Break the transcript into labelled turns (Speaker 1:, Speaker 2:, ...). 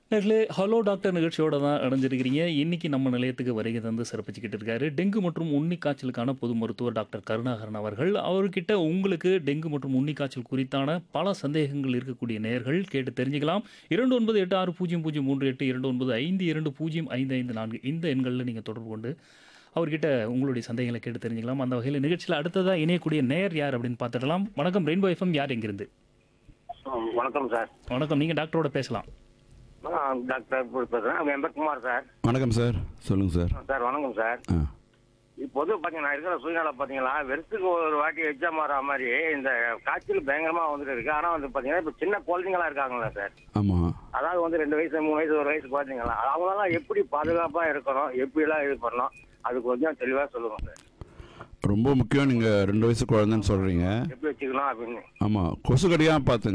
Speaker 1: நேர்களே hello doctor நிகழ்ச்சியோட தான் இணைஞ்சிருக்கிறீங்க இன்னைக்கு நம்ம நிலையத்துக்கு வருகை தந்து சிறப்பிச்சுக்கிட்டு இருக்காரு டெங்கு மற்றும் உண்ணி காய்ச்சலுக்கான பொது மருத்துவர் டாக்டர் கருணாகரன் அவர்கள் அவர்கிட்ட உங்களுக்கு டெங்கு மற்றும் உண்ணி காய்ச்சல் குறித்தான பல சந்தேகங்கள் இருக்கக்கூடிய நேர்கள் கேட்டு தெரிஞ்சுக்கலாம் இரண்டு ஒன்பது எட்டு ஆறு பூஜ்ஜியம் பூஜ்ஜியம் மூன்று எட்டு இரண்டு ஒன்பது ஐந்து இரண்டு பூஜ்ஜியம் ஐந்து ஐந்து நான்கு இந்த எண்களில் நீங்கள் தொடர்பு கொண்டு அவர்கிட்ட உங்களுடைய சந்தேகங்களை கேட்டு தெரிஞ்சுக்கலாம் அந்த வகையில் நிகழ்ச்சியில் அடுத்ததாக இணையக்கூடிய நேர் யார் அப்படின்னு பார்த்துடலாம் வணக்கம் ரெயின்போ எஃப்எம் யார் எங்கிருந்து
Speaker 2: ம், வணக்கம் சார்
Speaker 1: வணக்கம் நீங்கள் டாக்டரோட பேசலாம்
Speaker 2: நான் டாக்டர் பேசுகிறேன் வெம்பத்குமார் சார்
Speaker 3: வணக்கம் சார் சொல்லுங்கள் சார்
Speaker 2: சார் வணக்கம் சார்
Speaker 3: ஆ
Speaker 2: இப்போது பார்த்தீங்கன்னா இருக்கிற சூழ்நிலை பார்த்தீங்களா வெறுத்துக்கு ஒரு வாட்டி எக்ஸாம் ஆகிற மாதிரி இந்த காய்ச்சல் பயங்கரமாக வந்துட்டு இருக்கு ஆனால் வந்து பார்த்தீங்கன்னா இப்போ சின்ன குழந்தைங்களா இருக்காங்களா சார்
Speaker 3: ஆமாம்
Speaker 2: அதாவது வந்து ரெண்டு வயசு மூணு வயசு ஒரு வயசு பார்த்தீங்களா அவங்களாம் எப்படி பாதுகாப்பாக இருக்கணும் எப்படிலாம் இது பண்ணணும் அது கொஞ்சம் தெளிவாக சொல்லுங்க சார்
Speaker 3: ரொம்ப முக்கியம் நீங்கள் ரெண்டு வயசு குழந்தைன்னு சொல்கிறீங்க
Speaker 2: எப்படி வச்சுக்கணும் அப்படின்னு
Speaker 3: ஆமாம் கொசு கடியாக பார்த்துங்க